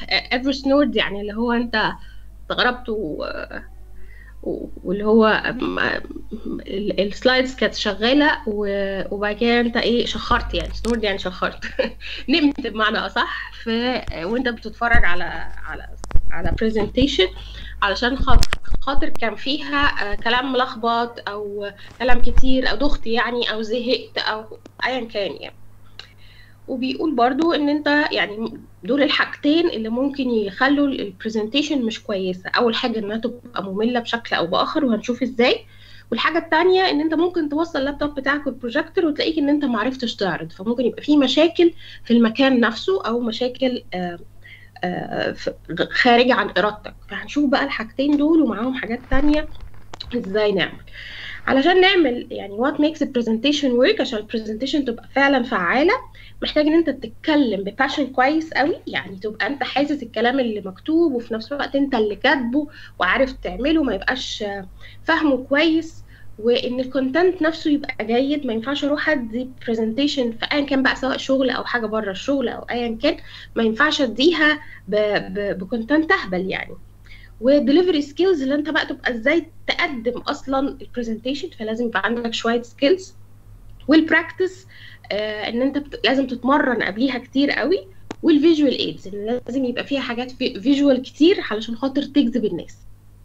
ادفرس نود يعني اللي هو انت استغربت و... واللي هو السلايدز كانت شغاله وبعد كده انت ايه شخرت يعني سنورد يعني شخرت نمت بمعنى اصح ف وانت بتتفرج على على على برزنتيشن علشان خاطر كان فيها كلام ملخبط او كلام كتير او دخت يعني او زهقت او ايا كان يعني وبيقول برضو ان انت يعني دول الحاجتين اللي ممكن يخلوا البرزنتيشن مش كويسه اول حاجه انها تبقى ممله بشكل او باخر وهنشوف ازاي والحاجه الثانيه ان انت ممكن توصل اللابتوب بتاعك بالبروجيكتور وتلاقيك ان انت معرفتش تعرض فممكن يبقى في مشاكل في المكان نفسه او مشاكل آآ آآ خارجه عن ارادتك فهنشوف بقى الحاجتين دول ومعاهم حاجات تانية ازاي نعمل علشان نعمل يعني what makes a presentation work عشان البرزنتيشن تبقى فعلا فعالة محتاج ان انت تتكلم بباشن كويس قوي يعني تبقى انت حاسس الكلام اللي مكتوب وفي نفس الوقت انت اللي كاتبه وعارف تعمله ما يبقاش فاهمه كويس وان الكونتنت نفسه يبقى جيد ما ينفعش اروح ادي برزنتيشن في ايا كان بقى سواء شغل او حاجه بره الشغل او ايا كان ما ينفعش اديها بكونتنت اهبل يعني ودليفري سكيلز اللي انت بقى تبقى ازاي تقدم اصلا البرزنتيشن فلازم يبقى عندك شويه سكيلز والبراكتس آه ان انت بت... لازم تتمرن قبليها كتير قوي والفيجوال ايدز اللي لازم يبقى فيها حاجات في فيجوال كتير علشان خاطر تجذب الناس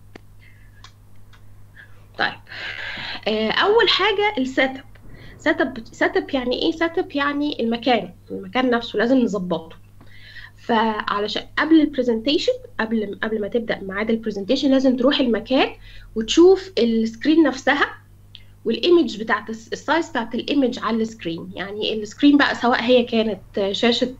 طيب آه اول حاجه السيت اب سيت اب سيت اب يعني ايه سيت اب يعني المكان المكان نفسه لازم نظبطه فعلشان قبل البرزنتيشن قبل قبل ما تبدا ميعاد البرزنتيشن لازم تروح المكان وتشوف السكرين نفسها والايمج بتاعت السايز بتاعت الايمج على السكرين يعني السكرين بقى سواء هي كانت شاشه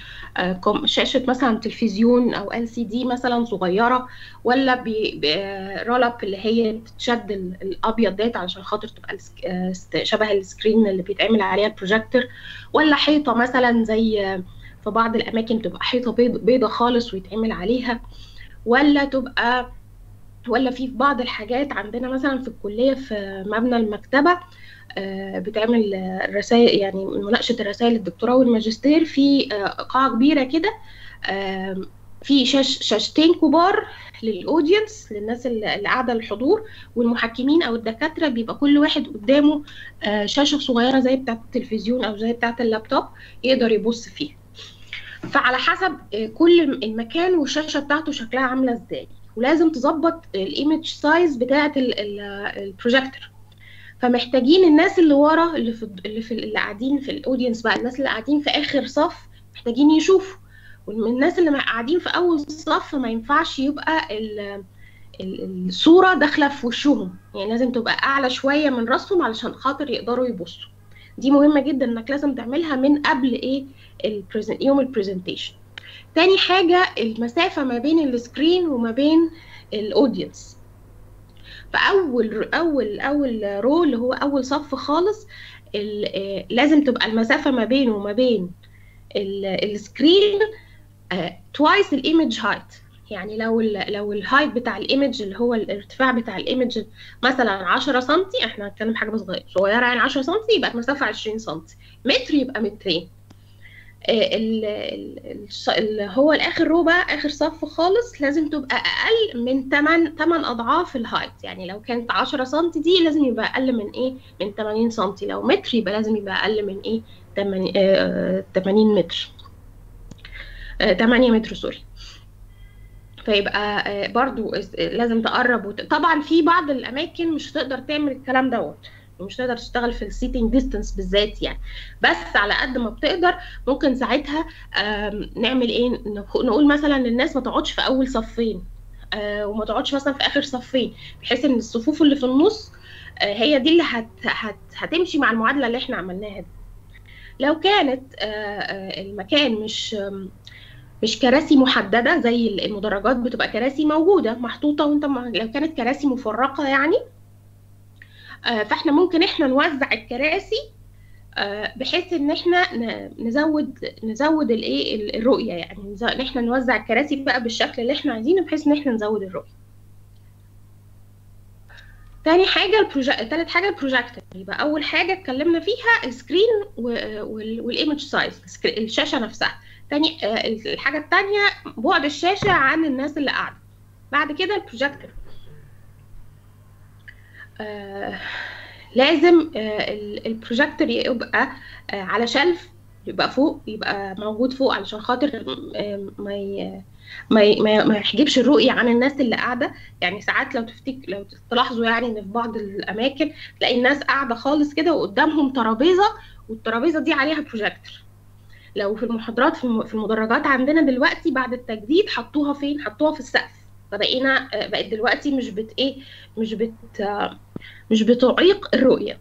شاشه مثلا تلفزيون او ال سي دي مثلا صغيره ولا برول اب اللي هي بتشد الابيض ديت علشان خاطر تبقى شبه السكرين اللي بيتعمل عليها البروجيكتور ولا حيطه مثلا زي في بعض الاماكن تبقى حيطه بيض بيضه خالص ويتعمل عليها ولا تبقى ولا في بعض الحاجات عندنا مثلا في الكليه في مبنى المكتبه بتعمل رسائل يعني مناقشه الرسائل الدكتوراه والماجستير في قاعه كبيره كده في شاش شاشتين كبار للاودينس للناس اللي قاعده الحضور والمحكمين او الدكاتره بيبقى كل واحد قدامه شاشه صغيره زي بتاعه التلفزيون او زي بتاعه اللابتوب يقدر يبص فيها فعلى حسب كل المكان والشاشه بتاعته شكلها عامله ازاي ولازم تظبط الايمج سايز بتاعه البروجيكتور فمحتاجين الناس اللي ورا اللي في اللي في اللي قاعدين في الاودينس بقى الناس اللي قاعدين في اخر صف محتاجين يشوفوا والناس اللي قاعدين في اول صف ما ينفعش يبقى الصوره داخله في وشهم يعني لازم تبقى اعلى شويه من راسهم علشان خاطر يقدروا يبصوا دي مهمه جدا انك لازم تعملها من قبل ايه البريزنت يوم البرزنتيشن تاني حاجه المسافه ما بين السكرين وما بين الاودينس فاول اول اول رو اللي هو اول صف خالص لازم تبقى المسافه ما بينه وما بين السكرين توايس الايمج هايت يعني لو ال لو الهايت بتاع الايمج اللي هو الارتفاع بتاع الايمج مثلا 10 سم احنا هنتكلم حاجه صغيره يعني 10 سم يبقى المسافه 20 سم متر يبقى مترين ال ال هو الاخر رو بقى اخر صف خالص لازم تبقى اقل من 8 8 اضعاف الهايت يعني لو كانت 10 سم دي لازم يبقى اقل من ايه من 80 سم لو متر يبقى لازم يبقى اقل من ايه 80 آه 80 متر آه 8 متر سوري فيبقى برضو لازم تقرب وت... طبعا في بعض الاماكن مش هتقدر تعمل الكلام دوت مش تقدر تشتغل في السيتنج ديستانس بالذات يعني بس على قد ما بتقدر ممكن ساعتها نعمل ايه نقول مثلا للناس ما تقعدش في اول صفين وما تقعدش مثلا في اخر صفين بحيث ان الصفوف اللي في النص هي دي اللي هت... هت... هتمشي مع المعادله اللي احنا عملناها دي لو كانت المكان مش مش كراسي محدده زي المدرجات بتبقى كراسي موجوده محطوطه وانت لو كانت كراسي مفرقه يعني فاحنا ممكن احنا نوزع الكراسي بحيث ان احنا نزود نزود الايه الرؤيه يعني ان احنا نوزع الكراسي بقى بالشكل اللي احنا عايزينه بحيث ان احنا نزود الرؤيه تاني حاجه البروجيكت تالت حاجه البروجيكتور يبقى اول حاجه اتكلمنا فيها السكرين والايمج سايز الشاشه نفسها تاني آه، الحاجه التانيه بعد الشاشه عن الناس اللي قاعده بعد كده البروجيكتور آه لازم آه ال- البروجيكتور يبقى آه على شلف يبقى فوق يبقى موجود فوق علشان خاطر آه ما ي- ما ي- ما ي- ما يحجبش الرؤية عن الناس اللي قاعدة يعني ساعات لو تفتك لو تلاحظوا يعني ان في بعض الاماكن تلاقي الناس قاعدة خالص كده وقدامهم ترابيزة والترابيزة دي عليها بروجيكتور لو في المحاضرات في الم- في المدرجات عندنا دلوقتي بعد التجديد حطوها فين حطوها في السقف فبقينا آه، بقت دلوقتي مش بت ايه مش بت آه، مش بتعيق الرؤية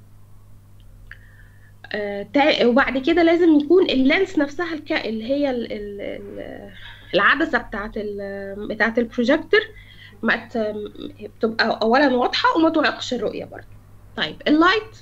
آه، تا- وبعد كده لازم يكون اللينس نفسها الك... اللي هي ال... ال... ال- العدسة بتاعت ال... بتاعت البروجيكتور ما ت... بتبقى اولا واضحة وما تعيقش الرؤية برضه طيب اللايت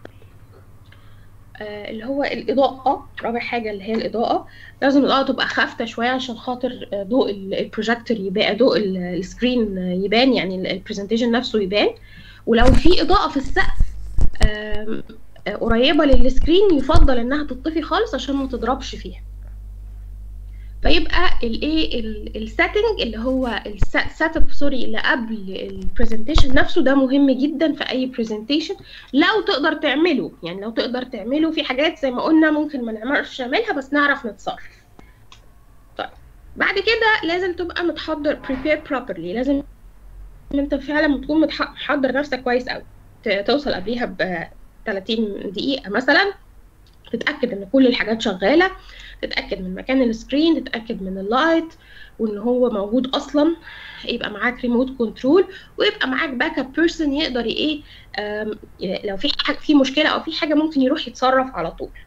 آه، اللي هو الإضاءة رابع حاجة اللي هي الإضاءة لازم الإضاءة تبقى خافتة شوية عشان خاطر آه، ضوء ال- البروجيكتور يبان ضوء ال- السكرين آه، يبان يعني البرزنتيشن نفسه يبان ولو في إضاءة في السقف آم، آه، قريبة للسكرين يفضل إنها تطفي خالص عشان ما تضربش فيها فيبقى الايه السيتنج اللي هو السيت اب سوري اللي قبل البرزنتيشن نفسه ده مهم جدا في اي برزنتيشن لو تقدر تعمله يعني لو تقدر تعمله في حاجات زي ما قلنا ممكن ما نعرفش نعملها بس نعرف نتصرف طيب بعد كده لازم تبقى متحضر prepare properly لازم انت فعلا تكون متح- محضر نفسك كويس قوي ت- توصل قبليها ب 30 دقيقة مثلا تتأكد ان كل الحاجات شغالة تتأكد من مكان السكرين تتأكد من اللايت وان هو موجود اصلا يبقى معاك ريموت كنترول ويبقى معاك باك اب بيرسون يقدر ايه آم، ي- لو في حاجة في مشكلة او في حاجة ممكن يروح يتصرف على طول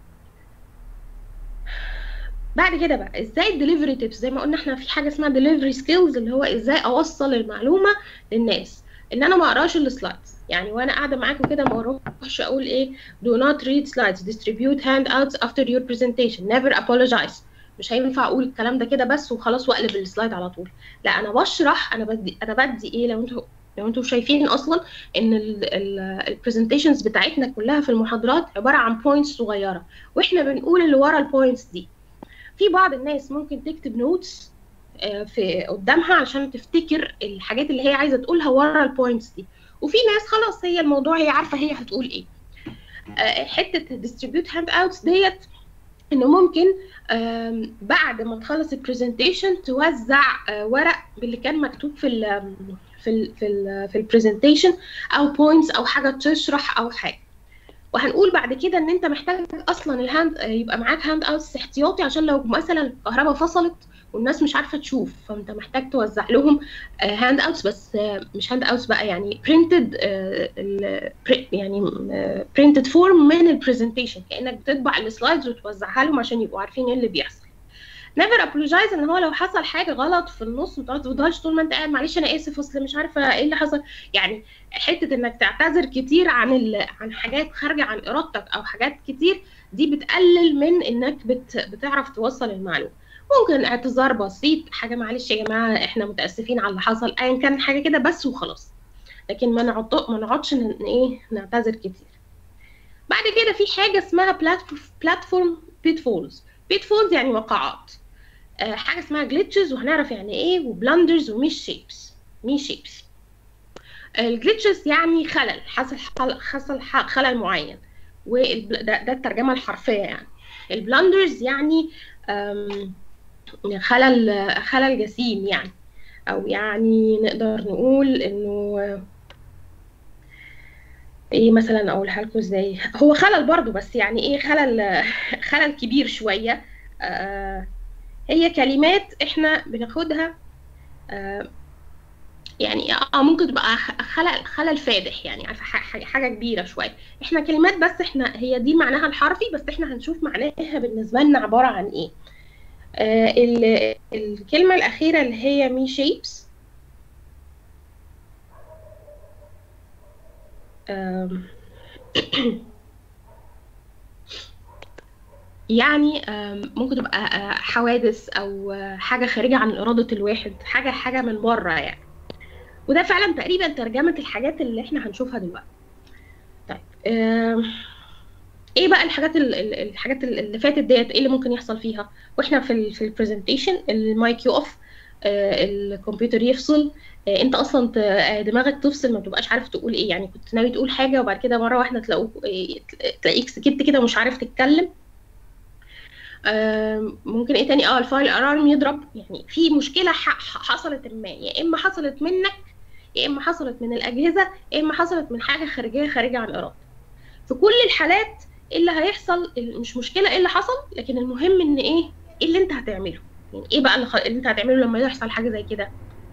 بعد كده بقى ازاي الدليفري تيبس زي ما قلنا احنا في حاجه اسمها دليفري سكيلز اللي هو ازاي اوصل المعلومه للناس ان انا ما اقراش السلايدز يعني وانا قاعده معاكم كده ما اروحش اقول ايه do not read slides distribute handouts after your presentation never apologize مش هينفع اقول الكلام ده كده بس وخلاص واقلب السلايد على طول لا انا بشرح انا بدي انا بدي ايه لو انتوا لو انتوا شايفين اصلا ان البرزنتيشنز بتاعتنا كلها في المحاضرات عباره عن بوينتس صغيره واحنا بنقول اللي ورا البوينتس دي في بعض الناس ممكن تكتب نوتس في قدامها عشان تفتكر الحاجات اللي هي عايزه تقولها ورا البوينتس دي وفي ناس خلاص هي الموضوع هي عارفه هي هتقول ايه آه، حته distribute هاند اوتس ديت انه ممكن آم، بعد ما تخلص البرزنتيشن توزع آه، ورق باللي كان مكتوب في ال في ال في ال في البرزنتيشن او بوينتس او حاجه تشرح او حاجه وهنقول بعد كده ان انت محتاج اصلا الهاند يبقى معاك هاند اوتس احتياطي عشان لو مثلا الكهرباء فصلت والناس مش عارفه تشوف فانت محتاج توزع لهم هاند اوتس بس آه، مش هاند اوتس بقى يعني برينتد يعني برينتد فورم من البرزنتيشن كانك بتطبع السلايدز وتوزعها لهم عشان يبقوا عارفين ايه اللي بيحصل نيفر ابولوجايز ان هو لو حصل حاجه غلط في النص ما تفضلش طول ما انت قاعد معلش انا اسف اصل مش عارفه ايه اللي حصل يعني حته انك تعتذر كتير عن ال... عن حاجات خارجه عن ارادتك او حاجات كتير دي بتقلل من انك بت... بتعرف توصل المعلومه ممكن اعتذار بسيط حاجه معلش يا جماعه احنا متاسفين على اللي حصل ايا كان حاجه كده بس وخلاص لكن ما نعط... ما نقعدش ن... ايه نعتذر كتير بعد كده في حاجه اسمها بلاتفورم بيتفولز بيتفولز يعني وقعات آه، حاجه اسمها جلitches وهنعرف يعني ايه وبلاندرز ومش شيبس مش شيبس الجلitches يعني خلل حصل حصل خلل معين وده ده الترجمه الحرفيه يعني البلاندرز يعني آم، خلل خلل جسيم يعني او يعني نقدر نقول انه ايه مثلا اقولها لكم ازاي هو خلل برضو بس يعني ايه خلل خلل كبير شويه آه هي كلمات احنا بناخدها آه يعني اه ممكن تبقى خلل خلل فادح يعني عارفه ح- حاجه كبيره شويه احنا كلمات بس احنا هي دي معناها الحرفي بس احنا هنشوف معناها بالنسبه لنا عباره عن ايه آه ال- الكلمه الاخيره اللي هي مي شيبس يعني آم، ممكن تبقى آه، حوادث او آه، حاجه خارجه عن اراده الواحد حاجه حاجه من بره يعني وده فعلا تقريبا ترجمه الحاجات اللي احنا هنشوفها دلوقتي طيب آم، ايه بقى الحاجات ال- ال- الحاجات ال- اللي فاتت ديت ايه اللي ممكن يحصل فيها واحنا في ال في البرزنتيشن المايك يقف آه، الكمبيوتر يفصل آه، انت اصلا ت- آه، دماغك تفصل ما تبقاش عارف تقول ايه يعني كنت ناوي تقول حاجه وبعد كده مره واحده تلاقوك آه، تلاقيك سكت كده ومش عارف تتكلم آم، ممكن ايه تاني اه الفايل الارم يضرب يعني في مشكله ح- ح- حصلت ما يا اما حصلت منك يا اما حصلت من الاجهزه يا اما حصلت من حاجه خارجيه خارجه عن ارادتك في كل الحالات إيه اللي هيحصل ال- مش مشكله ايه اللي حصل لكن المهم ان ايه ايه اللي انت هتعمله يعني ايه بقى اللي, خ... اللي انت هتعمله لما يحصل حاجه زي كده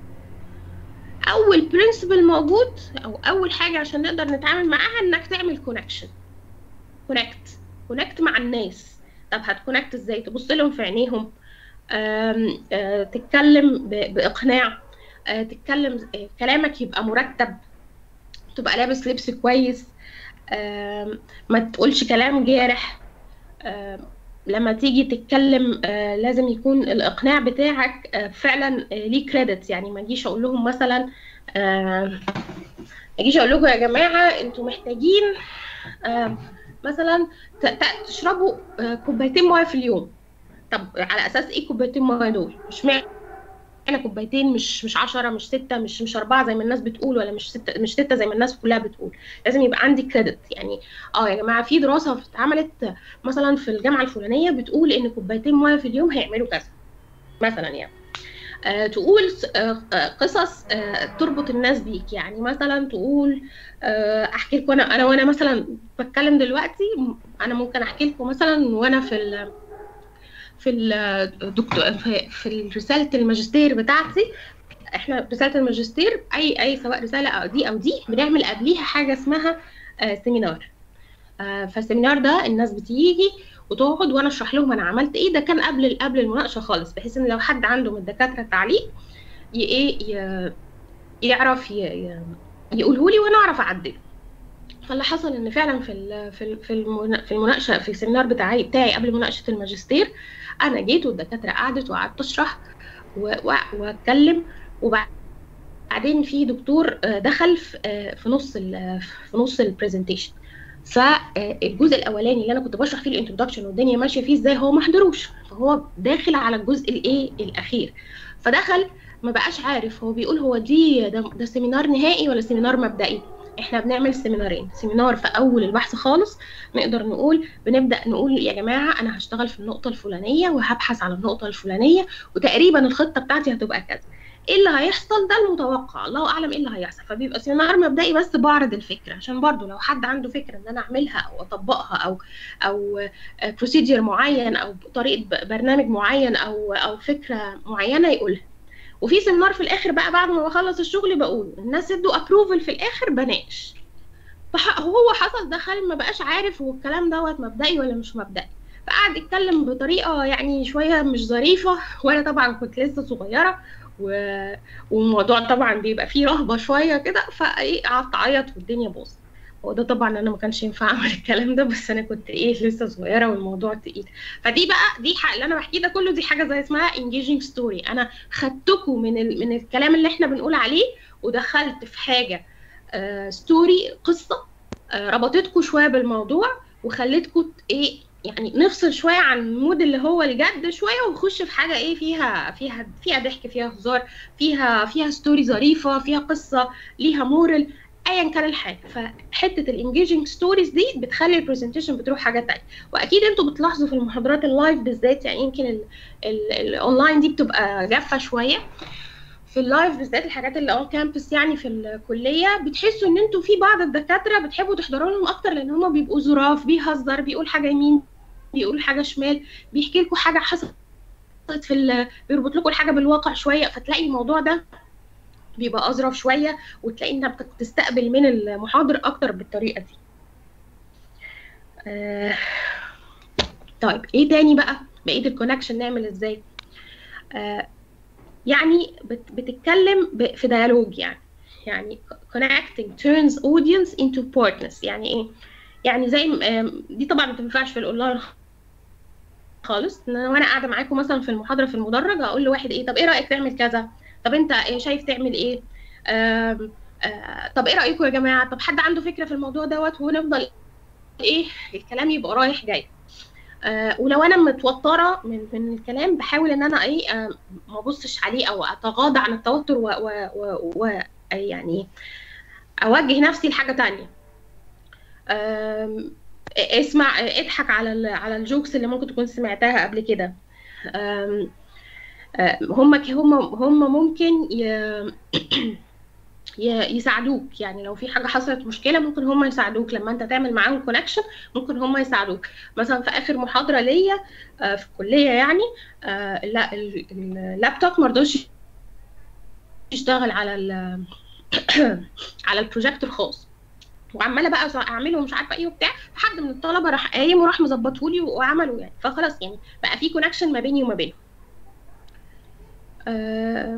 اول برنسبل موجود او اول حاجه عشان نقدر نتعامل معاها انك تعمل كونكشن كونكت كونكت مع الناس طب هتكونكت ازاي تبص لهم في عينيهم آم، آه، تتكلم ب- باقناع آه، تتكلم آه، كلامك يبقى مرتب تبقى لابس لبس كويس آم، ما تقولش كلام جارح آم، لما تيجي تتكلم آه، لازم يكون الإقناع بتاعك آه، فعلا آه، ليه كريدت يعني ما اجيش اقول لهم مثلا آه، ما اجيش اقول لكم يا جماعة انتوا محتاجين آم، مثلا ت- ت- تشربوا آه، كوبايتين ميه في اليوم طب على اساس ايه كوبايتين ميه دول مش معنى انا كوبايتين مش مش 10 مش 6 مش مش 4 زي ما الناس بتقول ولا مش 6 مش 6 زي ما الناس كلها بتقول لازم يبقى عندي كريدت يعني اه يا جماعه في دراسه اتعملت مثلا في الجامعه الفلانيه بتقول ان كوبايتين ميه في اليوم هيعملوا كذا مثلا يعني آه تقول آه آه، قصص آه تربط الناس بيك يعني مثلا تقول آه احكي لكم انا انا وانا مثلا بتكلم دلوقتي انا ممكن احكي لكم مثلا وانا في ال في الدكتور في, في رساله الماجستير بتاعتي احنا رساله الماجستير اي اي سواء رساله او دي او دي بنعمل قبليها حاجه اسمها آه سيمينار آه فالسيمينار ده الناس بتيجي وتقعد وانا اشرح لهم انا عملت ايه ده كان قبل قبل المناقشه خالص بحيث ان لو حد عنده من الدكاتره تعليق ي- ايه ي- يعرف ي- ي- يقوله لي وانا اعرف اعدله فاللي حصل ان فعلا في ال- في ال- في المنا- في المناقشه في السيمينار بتاعي بتاعي قبل مناقشه الماجستير انا جيت والدكاتره قعدت وقعدت اشرح و- و- واتكلم وبعدين في دكتور آه، دخل في آه، في نص ال في نص البرزنتيشن فالجزء الاولاني اللي انا كنت بشرح فيه الانترودكشن والدنيا ماشيه فيه ازاي هو ما حضروش فهو داخل على الجزء الايه الاخير فدخل ما بقاش عارف هو بيقول هو دي ده, ده سيمينار نهائي ولا سيمينار مبدئي احنا بنعمل سيمينارين سيمينار في اول البحث خالص نقدر نقول بنبدا نقول يا جماعه انا هشتغل في النقطه الفلانيه وهبحث على النقطه الفلانيه وتقريبا الخطه بتاعتي هتبقى كذا ايه اللي هيحصل ده المتوقع الله اعلم ايه اللي هيحصل فبيبقى سيمينار مبدئي بس بعرض الفكره عشان برضو لو حد عنده فكره ان انا اعملها او اطبقها او او بروسيجر معين او طريقه ب- برنامج معين او او فكره معينه يقولها وفي سيمينار في الاخر بقى بعد ما بخلص الشغل بقول الناس ادوا ابروفل في الاخر بناقش فهو حصل دخل ما بقاش عارف هو الكلام دوت مبدئي ولا مش مبدئي فقعد يتكلم بطريقه يعني شويه مش ظريفه وانا طبعا كنت لسه صغيره و... والموضوع طبعا بيبقى فيه رهبه شويه كده فايه قعدت اعيط والدنيا باظت هو ده طبعا انا ما كانش ينفع اعمل الكلام ده بس انا كنت ايه لسه صغيره والموضوع تقيل فدي بقى دي حق اللي انا بحكيه ده كله دي حاجه زي اسمها engaging ستوري انا خدتكم من ال... من الكلام اللي احنا بنقول عليه ودخلت في حاجه ستوري قصه آه، ربطتكم شويه بالموضوع وخلتكم ايه يعني نفصل شويه عن المود اللي هو الجد شويه ونخش في حاجه ايه فيها فيها فيها ضحك فيها هزار فيها فيها ستوري ظريفه فيها قصه ليها مورل ايا كان الحاجه فحته الانجيجنج ستوريز دي بتخلي البرزنتيشن بتروح حاجه تانية واكيد انتوا بتلاحظوا في المحاضرات اللايف بالذات يعني يمكن ال- ال- الاونلاين دي بتبقى جافه شويه في اللايف بالذات الحاجات اللي اون كامبس يعني في الكليه بتحسوا ان انتوا في بعض الدكاتره بتحبوا تحضروا لهم اكتر لان هم بيبقوا ظراف بيهزر بيقول حاجه يمين بيقول حاجه شمال بيحكي لكم حاجه حصلت في ال... بيربط لكم الحاجه بالواقع شويه فتلاقي الموضوع ده بيبقى اظرف شويه وتلاقي انها بتستقبل من المحاضر اكتر بالطريقه دي آه... طيب ايه تاني بقى بقيه الكونكشن نعمل ازاي آه... يعني بت... بتتكلم ب... في ديالوج يعني يعني connecting turns audience into partners يعني ايه يعني زي م- دي طبعا ما تنفعش في الاونلاين خالص ان انا وانا قاعده معاكم مثلا في المحاضره في المدرج اقول لواحد ايه طب ايه رايك تعمل كذا طب انت ايه شايف تعمل ايه آم، آه، طب ايه رايكم يا جماعه طب حد عنده فكره في الموضوع دوت ونفضل ايه الكلام يبقى رايح جاي آه ولو انا متوتره من من الكلام بحاول ان انا ايه آه ما ابصش عليه او اتغاضى عن التوتر و, و, و, و يعني اوجه نفسي لحاجه تانية آم، اسمع اضحك على ال- على الجوكس اللي ممكن تكون سمعتها قبل كده آم، آه، هم ك- هم هم ممكن ي- ي- يساعدوك يعني لو في حاجه حصلت مشكله ممكن هم يساعدوك لما انت تعمل معاهم كونكشن ممكن هم يساعدوك مثلا في اخر محاضره ليا آه، في الكليه يعني آه، لا ال- اللابتوب ما رضاش يشتغل على ال على البروجيكت الخاص وعماله بقى اعمله ومش عارفه ايه وبتاع حد من الطلبه راح قايم وراح مظبطه لي وعمله يعني فخلاص يعني بقى في كونكشن ما بيني وما بينه آه...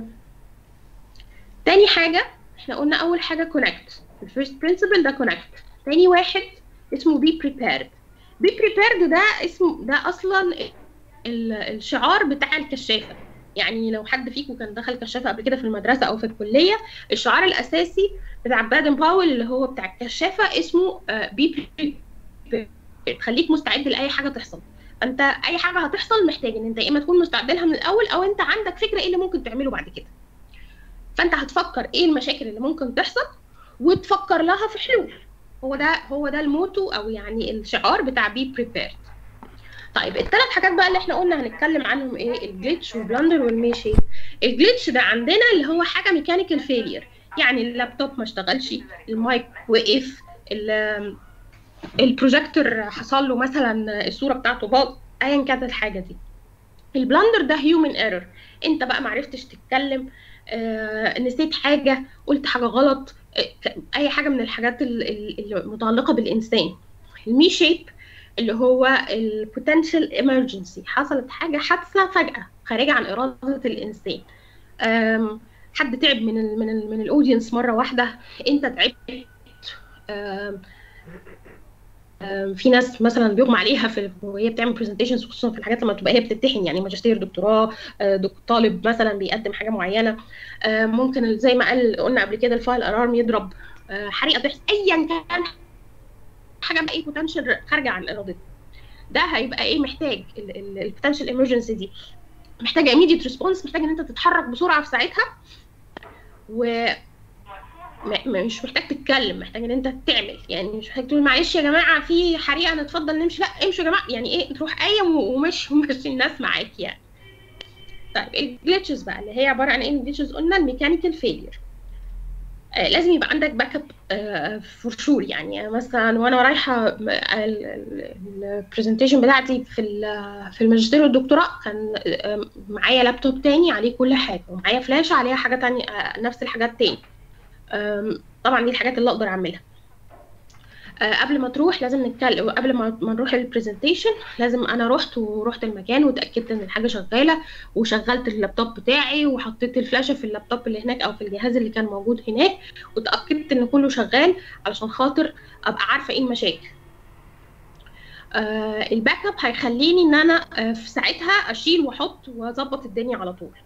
تاني حاجه احنا قلنا اول حاجه كونكت الفيرست برنسبل ده كونكت تاني واحد اسمه بي بريبيرد بي بريبيرد ده اسمه ده اصلا ال- الشعار بتاع الكشافه يعني لو حد فيكم كان دخل كشافه قبل كده في المدرسه او في الكليه الشعار الاساسي بتاع بادن باول اللي هو بتاع الكشافه اسمه بي خليك مستعد لاي حاجه تحصل انت اي حاجه هتحصل محتاج ان انت يا اما تكون مستعد لها من الاول او انت عندك فكره ايه اللي ممكن تعمله بعد كده فانت هتفكر ايه المشاكل اللي ممكن تحصل وتفكر لها في حلول هو ده هو ده الموتو او يعني الشعار بتاع بي بريبيرد طيب الثلاث حاجات بقى اللي احنا قلنا هنتكلم عنهم ايه الجلitch والبلندر والميشي الجلitch ده عندنا اللي هو حاجه ميكانيكال فيلير يعني اللابتوب ما اشتغلش المايك وقف ال- البروجيكتور حصل له مثلا الصوره بتاعته باظ ايا كانت الحاجه دي البلندر ده هيومن ايرور انت بقى معرفتش تتكلم آه، نسيت حاجه قلت حاجه غلط آه، اي حاجه من الحاجات ال- ال- المتعلقه بالانسان المي شيب اللي هو البوتنشال ايمرجنسي حصلت حاجه حادثه فجاه خارجه عن اراده الانسان آم، حد تعب من ال من ال من الاودينس مره واحده انت تعبت آم، آم، في ناس مثلا بيغمى عليها في وهي بتعمل برزنتيشنز خصوصا في الحاجات لما تبقى هي بتمتحن يعني ماجستير دكتوراه آه، دك- طالب مثلا بيقدم حاجه معينه آه، ممكن زي ما قال قلنا قبل كده الفايل الارم يضرب آه، حريقه تحصل ايا كان حاجه بقى ايه بوتنشال خارجه عن ارادتنا ده هيبقى ايه محتاج البوتنشال ايمرجنسي دي محتاجه immediate ريسبونس محتاج ان انت تتحرك بسرعه في ساعتها و م- مش محتاج تتكلم محتاج ان انت تعمل يعني مش محتاج تقول معلش يا جماعه في حريقه نتفضل نمشي لا امشوا يا جماعه يعني ايه تروح قايم ومشي ومشي الناس معاك يعني طيب الجلitches بقى اللي هي عباره عن ايه الجلitches قلنا الميكانيكال فيلير آه لازم يبقى عندك باك اب فور شور يعني مثلا وانا رايحه البرزنتيشن بتاعتي في ال- في الماجستير والدكتوراه كان آه، معايا لابتوب تاني عليه كل حاجه ومعايا فلاشه عليها حاجه تانية آه، نفس الحاجات تاني آم، طبعا دي الحاجات اللي اقدر اعملها آه، قبل ما تروح لازم نتكلم قبل ما ما نروح البرزنتيشن لازم انا رحت ورحت المكان وتاكدت ان الحاجه شغاله وشغلت اللابتوب بتاعي وحطيت الفلاشه في اللابتوب اللي هناك او في الجهاز اللي كان موجود هناك وتاكدت ان كله شغال علشان خاطر ابقى عارفه ايه المشاكل آه الباك اب هيخليني ان انا آه في ساعتها اشيل واحط واظبط الدنيا على طول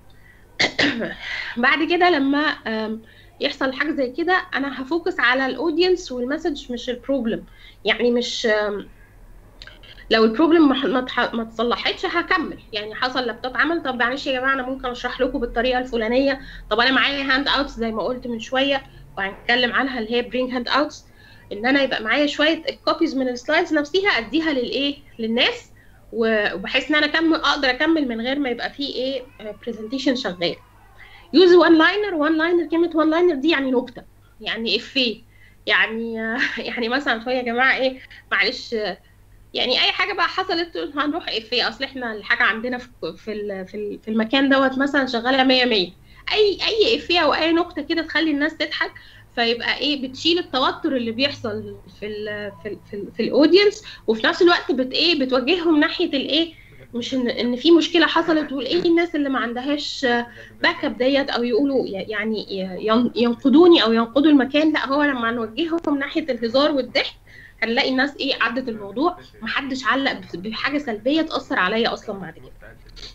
بعد كده لما آم، يحصل حاجه زي كده انا هفوكس على الاودينس والمسج مش البروبلم يعني مش آم، لو البروبلم ما ما اتح- ما اتصلحتش هكمل يعني حصل لابتوب عمل طب معلش يا جماعه انا ممكن اشرح لكم بالطريقه الفلانيه طب انا معايا هاند اوتس زي ما قلت من شويه وهنتكلم عنها اللي هي برينج هاند اوتس ان انا يبقى معايا شويه الكوبيز من السلايدز نفسها اديها للايه للناس و- وبحيث ان انا اكمل اقدر اكمل من غير ما يبقى فيه ايه برزنتيشن شغال يوز وان لاينر وان لاينر كلمه وان لاينر دي يعني نكته يعني افيه يعني يعني مثلا شويه يا جماعه ايه معلش يعني اي حاجه بقى حصلت هنروح افيه اصل احنا الحاجه عندنا في في ال- في ال- في المكان دوت مثلا شغاله 100 100 اي اي افيه او اي نكته كده تخلي الناس تضحك فيبقى ايه بتشيل التوتر اللي بيحصل في ال في ال في, ال في الاودينس وفي نفس الوقت بت ايه بتوجههم ناحيه الايه مش ان ان في مشكله حصلت والايه الناس اللي ما عندهاش باك اب ديت او يقولوا ي- يعني ين- ينقدوني او ينقدوا المكان لا هو لما نوجههم ناحيه الهزار والضحك هنلاقي الناس ايه عدت الموضوع محدش علق ب- بحاجه سلبيه تاثر عليا اصلا بعد كده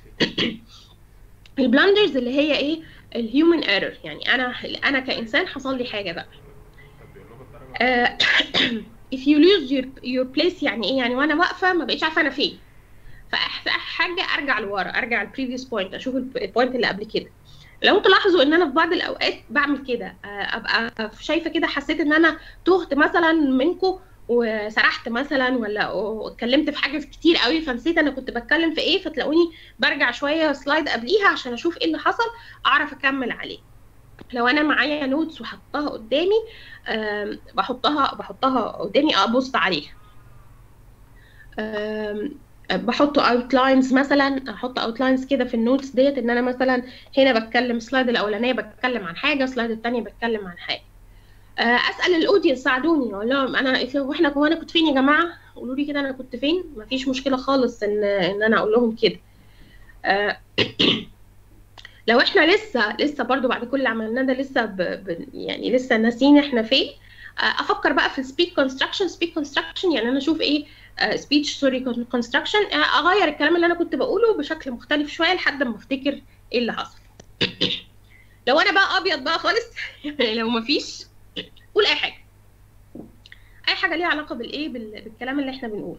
البلاندرز اللي هي ايه الهيومن ايرور يعني انا انا كانسان حصل لي حاجه بقى آه، if you lose your, your place يعني ايه يعني وانا واقفه ما بقيتش عارفه انا فين فاحسن حاجه ارجع لورا ارجع البريفيوس بوينت اشوف البوينت اللي قبل كده لو تلاحظوا ان انا في بعض الاوقات بعمل كده ابقى شايفه كده حسيت ان انا تهت مثلا منكم وسرحت مثلا ولا اتكلمت في حاجه كتير قوي فنسيت انا كنت بتكلم في ايه فتلاقوني برجع شويه سلايد قبليها عشان اشوف ايه اللي حصل اعرف اكمل عليه لو انا معايا نوتس وحطها قدامي بحطها بحطها قدامي ابص عليها بحط اوتلاينز مثلا احط اوتلاينز كده في النوتس ديت ان انا مثلا هنا بتكلم سلايد الاولانيه بتكلم عن حاجه سلايد الثانيه بتكلم عن حاجه اسال الاودينس ساعدوني اقول لهم انا واحنا هو انا كنت فين يا جماعه قولوا لي كده انا كنت فين مفيش مشكله خالص ان ان انا اقول لهم كده لو احنا لسه لسه برضو بعد كل اللي عملناه ده لسه ب... ب... يعني لسه ناسيين احنا فين افكر بقى في السبيك كونستراكشن سبيك كونستراكشن يعني انا اشوف ايه سبيتش سوري كونستراكشن اغير الكلام اللي انا كنت بقوله بشكل مختلف شويه لحد ما افتكر ايه اللي حصل لو انا بقى ابيض بقى خالص لو مفيش قول اي حاجه اي حاجه ليها علاقه بالايه بالكلام اللي احنا بنقوله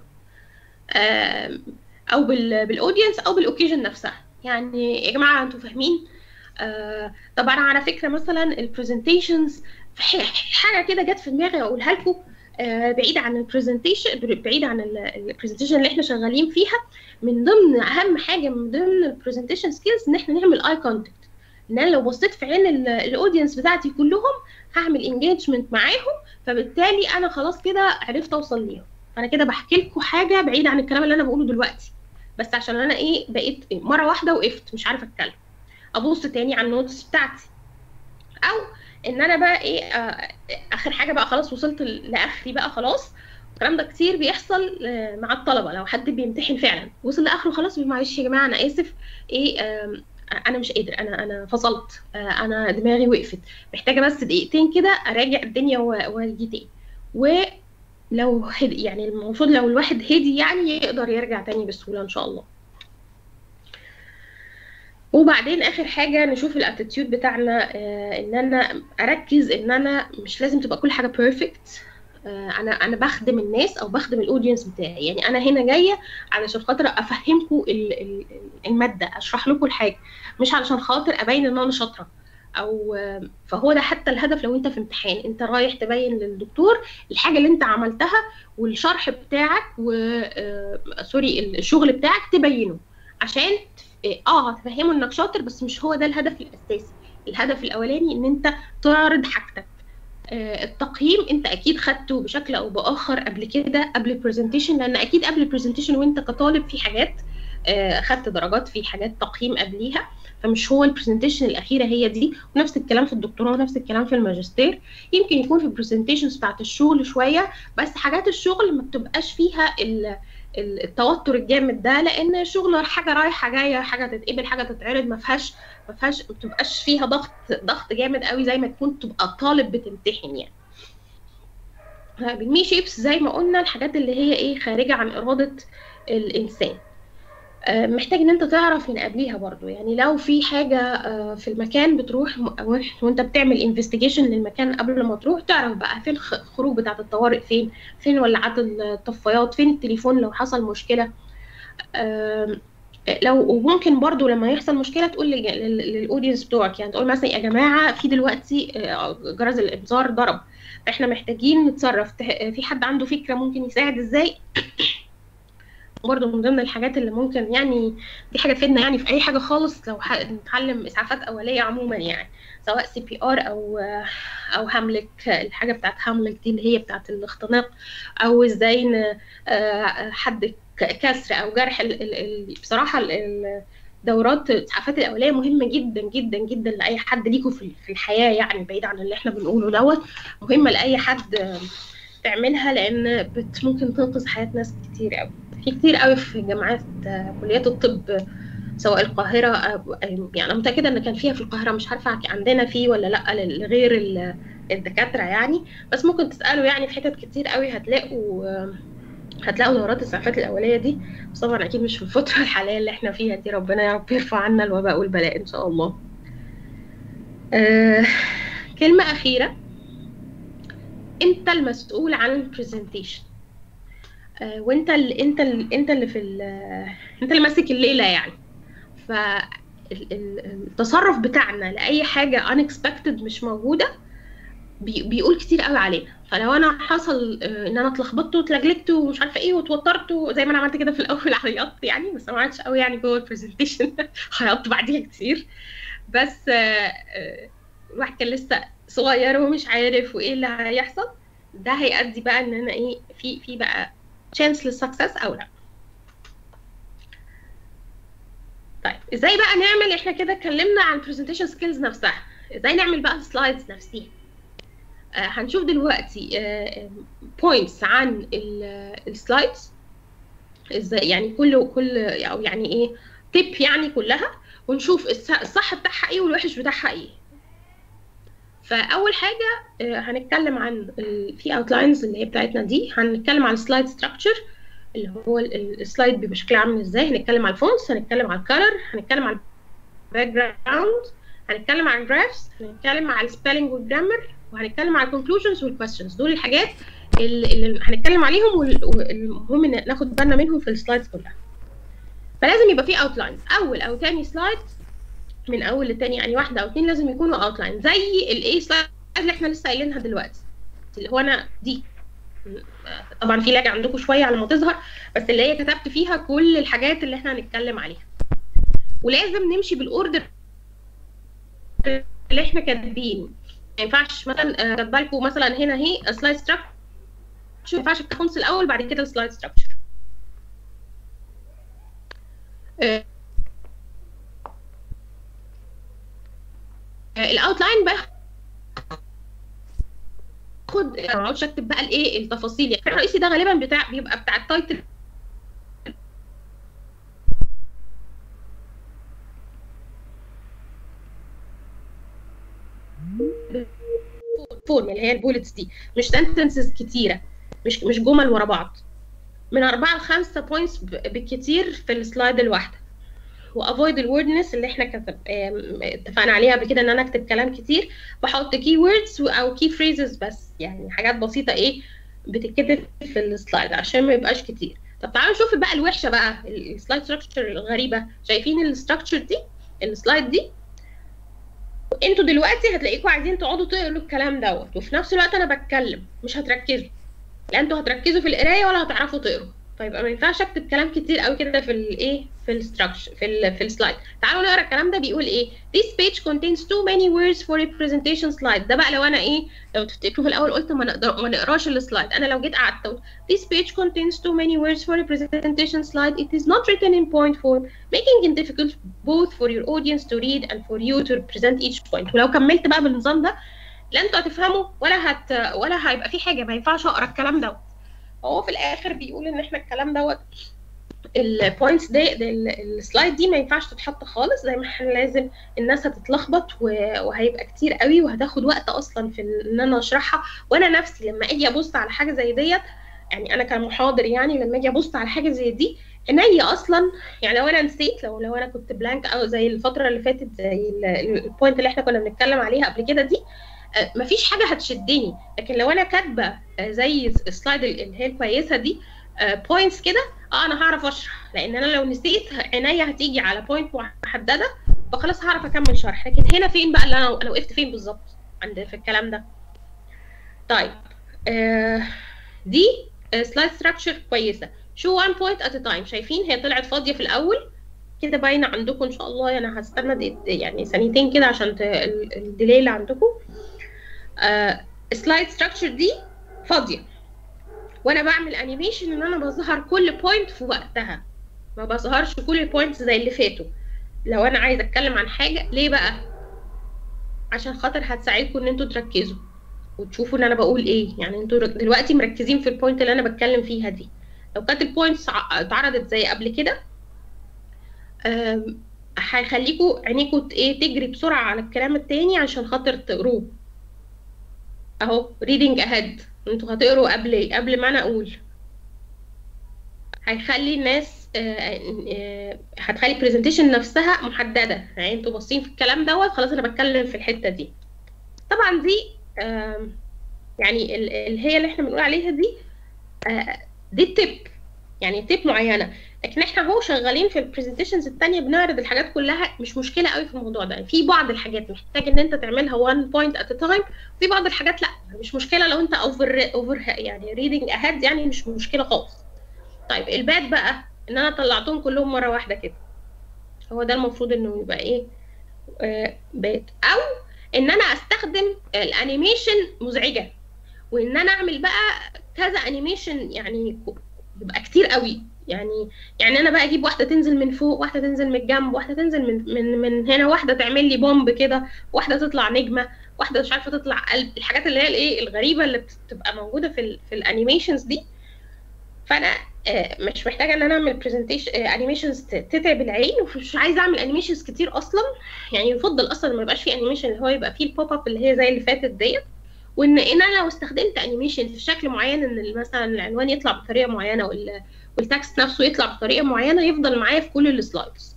او بالاودينس او بالاوكيجن نفسها يعني يا جماعه انتوا فاهمين آه طبعا على فكره مثلا البرزنتيشنز حاجه كده جت في دماغي اقولها لكم آه بعيد عن البرزنتيشن بعيد عن البرزنتيشن اللي احنا شغالين فيها من ضمن اهم حاجه من ضمن البرزنتيشن سكيلز ان احنا نعمل اي كونتاكت ان انا لو بصيت في عين الاودينس بتاعتي كلهم هعمل انجيجمنت معاهم فبالتالي انا خلاص كده عرفت اوصل ليهم انا كده بحكي لكم حاجه بعيد عن الكلام اللي انا بقوله دلوقتي بس عشان انا ايه بقيت مره واحده وقفت مش عارفه اتكلم ابص تاني على النوتس بتاعتي او ان انا بقى ايه آه اخر حاجه بقى خلاص وصلت لاخري بقى خلاص الكلام ده كتير بيحصل آه مع الطلبه لو حد بيمتحن فعلا وصل لاخره خلاص معلش يا جماعه انا اسف ايه آه انا مش قادر انا انا فصلت آه انا دماغي وقفت محتاجه بس دقيقتين كده اراجع الدنيا واجي تاني ولو هدي يعني المفروض لو الواحد هدي يعني يقدر يرجع تاني بسهوله ان شاء الله وبعدين اخر حاجه نشوف الاتيتيود بتاعنا آه ان انا اركز ان انا مش لازم تبقى كل حاجه بيرفكت آه انا انا بخدم الناس او بخدم الاودينس بتاعي يعني انا هنا جايه علشان خاطر افهمكم الماده اشرح لكم الحاجه مش علشان خاطر ابين ان انا شاطره او آه فهو ده حتى الهدف لو انت في امتحان انت رايح تبين للدكتور الحاجه اللي انت عملتها والشرح بتاعك و سوري الشغل بتاعك تبينه عشان اه تفهمه انك شاطر بس مش هو ده الهدف الاساسي الهدف الاولاني ان انت تعرض حاجتك آه التقييم انت اكيد خدته بشكل او باخر قبل كده قبل البرزنتيشن لان اكيد قبل البرزنتيشن وانت كطالب في حاجات آه خدت درجات في حاجات تقييم قبليها فمش هو البرزنتيشن الاخيره هي دي ونفس الكلام في الدكتوراه ونفس الكلام في الماجستير يمكن يكون في البرزنتيشنز بتاعت الشغل شويه بس حاجات الشغل ما بتبقاش فيها التوتر الجامد ده لان الشغل حاجه رايحه جايه حاجه تتقبل حاجه تتعرض ما فيهاش ما فيهاش ما بتبقاش فيها ضغط ضغط جامد قوي زي ما تكون تبقى طالب بتمتحن يعني بالمي شيبس زي ما قلنا الحاجات اللي هي ايه خارجه عن اراده الانسان محتاج ان انت تعرف من قبليها برضو يعني لو في حاجة في المكان بتروح وانت بتعمل انفستيجيشن للمكان قبل ما تروح تعرف بقى فين الخروج بتاعة الطوارئ فين فين ولعات الطفايات فين التليفون لو حصل مشكلة لو وممكن برضو لما يحصل مشكلة تقول للاودينس بتوعك يعني تقول مثلا يا جماعة في دلوقتي جرس الانذار ضرب احنا محتاجين نتصرف في حد عنده فكرة ممكن يساعد ازاي برضه من ضمن الحاجات اللي ممكن يعني دي حاجه تفيدنا يعني في اي حاجه خالص لو نتعلم اسعافات اوليه عموما يعني سواء سي بي ار او او هاملك الحاجه بتاعت هاملك دي اللي هي بتاعت الاختناق او ازاي حد كسر او جرح ال ال بصراحه دورات الاسعافات الاوليه مهمه جدا جدا جدا لاي حد ليكوا في الحياه يعني بعيد عن اللي احنا بنقوله دوت مهمه لاي حد تعملها لان بت ممكن تنقذ حياه ناس كتير قوي في كتير قوي في جامعات كليات الطب سواء القاهرة يعني أنا متأكدة إن كان فيها في القاهرة مش عارفة عندنا فيه ولا لأ لغير الدكاترة يعني بس ممكن تسألوا يعني في حتت كتير قوي هتلاقوا هتلاقوا دورات الإسعافات الأولية دي بس طبعا أكيد مش في الفترة الحالية اللي احنا فيها دي ربنا يا رب يرفع عنا الوباء والبلاء إن شاء الله. آه كلمة أخيرة انت المسؤول عن البرزنتيشن آه، وانت اللي انت اللي انت اللي في ال- انت اللي ماسك الليله يعني ف ال- ال- التصرف بتاعنا لاي حاجه unexpected مش موجوده بي بيقول كتير قوي علينا فلو انا حصل آه، ان انا اتلخبطت واتلجلجت ومش عارفه ايه واتوترت زي ما انا عملت كده في الاول عيطت يعني بس ما عملتش قوي يعني جوه البرزنتيشن عيطت بعديها كتير بس آه، آه، الواحد كان لسه صغير ومش عارف وايه اللي هيحصل ده هيؤدي بقى ان انا ايه في في بقى تشانس للسكسس او لا طيب ازاي بقى نعمل احنا كده اتكلمنا عن presentation سكيلز نفسها ازاي نعمل بقى السلايدز نفسها آه هنشوف دلوقتي بوينتس عن السلايدز ازاي يعني كل كل او يعني ايه تip يعني كلها ونشوف الص- الصح بتاعها ايه والوحش بتاعها ايه فاول حاجه آه، هنتكلم عن ال- في اوتلاينز اللي هي بتاعتنا دي هنتكلم عن السلايد ستراكشر اللي هو ال- ال- السلايد بيبقى شكلها عامل ازاي هنتكلم على الفونتس هنتكلم على الكالر هنتكلم على الباك جراوند هنتكلم عن الجرافس هنتكلم على السبيلنج والجرامر وهنتكلم على الكونكلوجنز والكويستشنز دول الحاجات اللي, اللي هنتكلم عليهم وال- والمهم ان ناخد بالنا منهم في السلايدز كلها فلازم يبقى في اوتلاين اول او تاني سلايد من اول لتاني يعني واحده او اتنين لازم يكونوا اوتلاين زي الايه سلايد اللي احنا لسه قايلينها دلوقتي اللي هو انا دي طبعا في لاج عندكم شويه على ما تظهر بس اللي هي كتبت فيها كل الحاجات اللي احنا هنتكلم عليها ولازم نمشي بالاوردر اللي احنا كاتبين ما ينفعش مثلا آه، كاتبه لكم مثلا هنا اهي سلايد ستراكشر ما ينفعش الكونس الاول بعد كده السلايد ستراكشر الاوتلاين بقى خد ما اقعدش اكتب بقى الايه التفاصيل يعني الرئيسي ده غالبا بتاع بيبقى بتاع التايتل فورم اللي هي البولتس دي مش سنتنسز كتيره مش مش جمل ورا بعض من أربعة لخمسة بوينتس بالكتير في السلايد الواحدة وافويد الوردنس اللي احنا كتب آم، اتفقنا عليها قبل كده ان انا اكتب كلام كتير بحط كي ووردز او كي فريزز بس يعني حاجات بسيطه ايه بتتكتب في السلايد عشان ما يبقاش كتير طب تعالوا نشوف بقى الوحشه بقى السلايد ستراكشر الغريبه شايفين الستراكشر دي السلايد دي انتوا دلوقتي هتلاقيكم عايزين تقعدوا تقروا الكلام دوت وفي نفس الوقت انا بتكلم مش هتركزوا لا انتوا هتركزوا في القرايه ولا هتعرفوا تقروا فيبقى ما ينفعش اكتب كلام كتير قوي كده في الايه في الستراكشر في ال في السلايد تعالوا نقرا الكلام ده بيقول ايه this page contains too many words for a presentation slide ده بقى لو انا ايه لو تفتكروا في الاول قلت ما نقدر ما نقراش السلايد انا لو جيت قعدت أقول this page contains too many words for a presentation slide it is not written in point form making it difficult both for your audience to read and for you to present each point ولو كملت بقى بالنظام ده لا انتوا هتفهموا ولا هت ولا هيبقى في حاجه ما ينفعش اقرا الكلام دوت هو في الاخر بيقول ان احنا الكلام دوت البوينتس دي السلايد دي ما ينفعش تتحط خالص زي ما احنا لازم الناس هتتلخبط و- وهيبقى كتير قوي وهتاخد وقت اصلا في ال- ان انا اشرحها وانا نفسي لما اجي ابص على حاجه زي ديت يعني انا كمحاضر يعني لما اجي ابص على حاجه زي دي عينيا اصلا يعني لو انا نسيت لو لو انا كنت بلانك او زي الفتره اللي فاتت زي البوينت اللي احنا كنا بنتكلم عليها قبل كده دي آه، مفيش حاجه هتشدني لكن لو انا كاتبه آه، زي السلايد اللي هي الكويسه دي بوينتس كده اه انا هعرف اشرح لان انا لو نسيت عينيا هتيجي على بوينت محدده فخلاص هعرف اكمل شرح لكن هنا فين بقى اللي انا انا وقفت فين بالظبط عند في الكلام ده طيب آه دي سلايد ستراكشر كويسه شو one point at a time شايفين هي طلعت فاضيه في الاول كده باينه عندكم ان شاء الله انا هستنى دقيقت- يعني ثانيتين كده عشان ت- ال- الديلي اللي عندكم سلايد ستراكشر دي فاضيه وانا بعمل انيميشن ان انا بظهر كل بوينت في وقتها ما بظهرش كل البوينتس زي اللي فاتوا لو انا عايزه اتكلم عن حاجه ليه بقى عشان خاطر هتساعدكم ان انتوا تركزوا وتشوفوا ان انا بقول ايه يعني انتوا دلوقتي مركزين في البوينت اللي انا بتكلم فيها دي لو كانت البوينتس اتعرضت زي قبل كده أم، هيخليكوا عينيكوا ت- ايه تجري بسرعه على الكلام التاني عشان خاطر تقروه اهو reading ahead انتوا هتقروا قبل قبل ما انا اقول هيخلي الناس آه، آه، هتخلي البرزنتيشن نفسها محدده يعني انتوا باصين في الكلام دوت خلاص انا بتكلم في الحته دي طبعا دي آم، يعني ال- اللي هي اللي احنا بنقول عليها دي آه، دي التip يعني تيب معينه لكن احنا هو شغالين في البرزنتيشنز التانية بنعرض الحاجات كلها مش مشكله قوي في الموضوع ده في بعض الحاجات محتاج ان انت تعملها one point at a time في بعض الحاجات لا مش مشكله لو انت اوفر اوفر يعني reading ahead يعني مش مشكله خالص طيب الباد بقى ان انا طلعتهم كلهم مره واحده كده هو ده المفروض انه يبقى ايه آه باد او ان انا استخدم الانيميشن مزعجه وان انا اعمل بقى كذا انيميشن يعني يبقى كتير قوي يعني يعني انا بقى اجيب واحده تنزل من فوق واحده تنزل من الجنب واحده تنزل من من من هنا واحده تعمل لي بومب كده واحده تطلع نجمه واحده مش عارفه تطلع قلب الحاجات اللي هي الايه الغريبه اللي بتبقى موجوده في ال في الانيميشنز دي فانا آه، مش محتاجه ان انا اعمل برزنتيشن انيميشنز تتعب العين ومش عايزه اعمل انيميشنز كتير اصلا يعني يفضل اصلا ما يبقاش فيه انيميشن اللي هو يبقى فيه البوب اب اللي هي زي اللي فاتت ديت وان ان انا لو استخدمت انيميشن في شكل معين ان مثلا العنوان يطلع بطريقه معينه وال والتكست نفسه يطلع بطريقه معينه يفضل معايا في كل السلايدز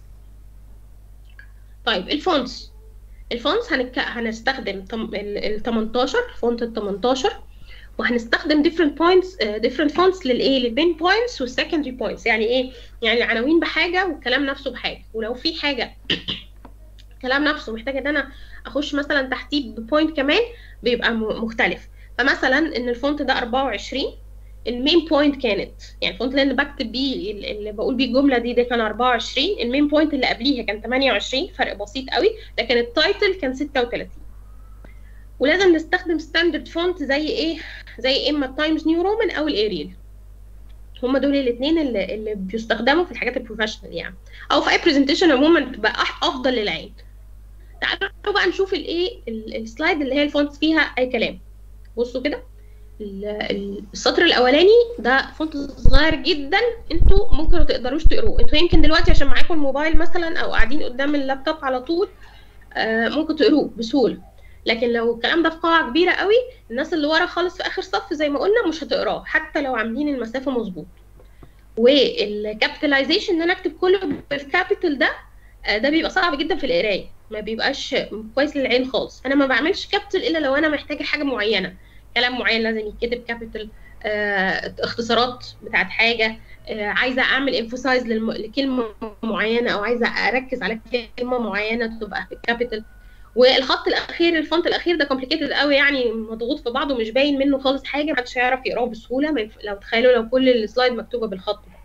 طيب الفونتس الفونتس هنك... هنستخدم تم... ال 18 فونت ال 18 وهنستخدم different points uh, different fonts للايه للبين points والسكندري points يعني ايه يعني العناوين بحاجه والكلام نفسه بحاجه ولو في حاجه الكلام نفسه محتاج ان انا اخش مثلا تحتيه ببوينت كمان بيبقى م- مختلف فمثلا ان الفونت ده 24 المين بوينت كانت يعني الفونت اللي انا بكتب بيه ال- اللي بقول بيه الجمله دي ده كان 24 المين بوينت اللي قبليها كان 28 فرق بسيط قوي لكن التايتل كان 36 ولازم نستخدم ستاندرد فونت زي ايه زي اما التايمز نيو رومان او الاريال هما دول الاثنين اللي, اللي بيستخدموا في الحاجات البروفيشنال يعني او في اي برزنتيشن عموما بتبقى أح- افضل للعين تعالوا بقى نشوف الايه ال- السلايد اللي هي الفونت فيها اي كلام بصوا كده ال- ال- السطر الاولاني ده فونت صغير جدا انتوا ممكن ما تقدروش تقروه انتوا يمكن دلوقتي عشان معاكم الموبايل مثلا او قاعدين قدام اللابتوب على طول آه، ممكن تقروه بسهوله لكن لو الكلام ده في قاعه كبيره قوي الناس اللي ورا خالص في اخر صف زي ما قلنا مش هتقراه حتى لو عاملين المسافه مظبوط والكابيتاليزيشن ان انا اكتب كله بالكابيتال ده آه، ده بيبقى صعب جدا في القرايه ما بيبقاش كويس للعين خالص انا ما بعملش كابيتال الا لو انا محتاجه حاجه معينه كلام معين لازم يتكتب كابيتال آه، اختصارات بتاعت حاجه آه، عايزه اعمل انفوسايز لكلمه معينه او عايزه اركز على كلمه معينه تبقى بالكابيتال والخط الاخير الفونت الاخير ده كومبليكيتد قوي يعني مضغوط في بعضه مش باين منه خالص حاجه محدش هيعرف يقراه بسهوله ما ينف... لو تخيلوا لو كل السلايد مكتوبه بالخط ده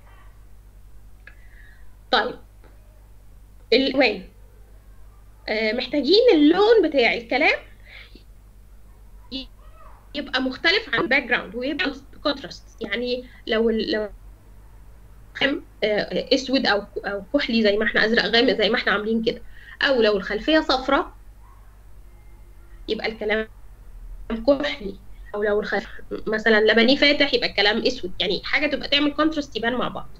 طيب الالوان آه، محتاجين اللون بتاع الكلام ي- يبقى مختلف عن الباك جراوند ويبقى كونتراست يعني لو ال- لو خام آه، اسود او او كحلي زي ما احنا ازرق غامق زي ما احنا عاملين كده او لو الخلفيه صفراء يبقى الكلام كحلي او لو الخلف مثلا لبني فاتح يبقى الكلام اسود يعني حاجه تبقى تعمل كونتراست يبان مع بعض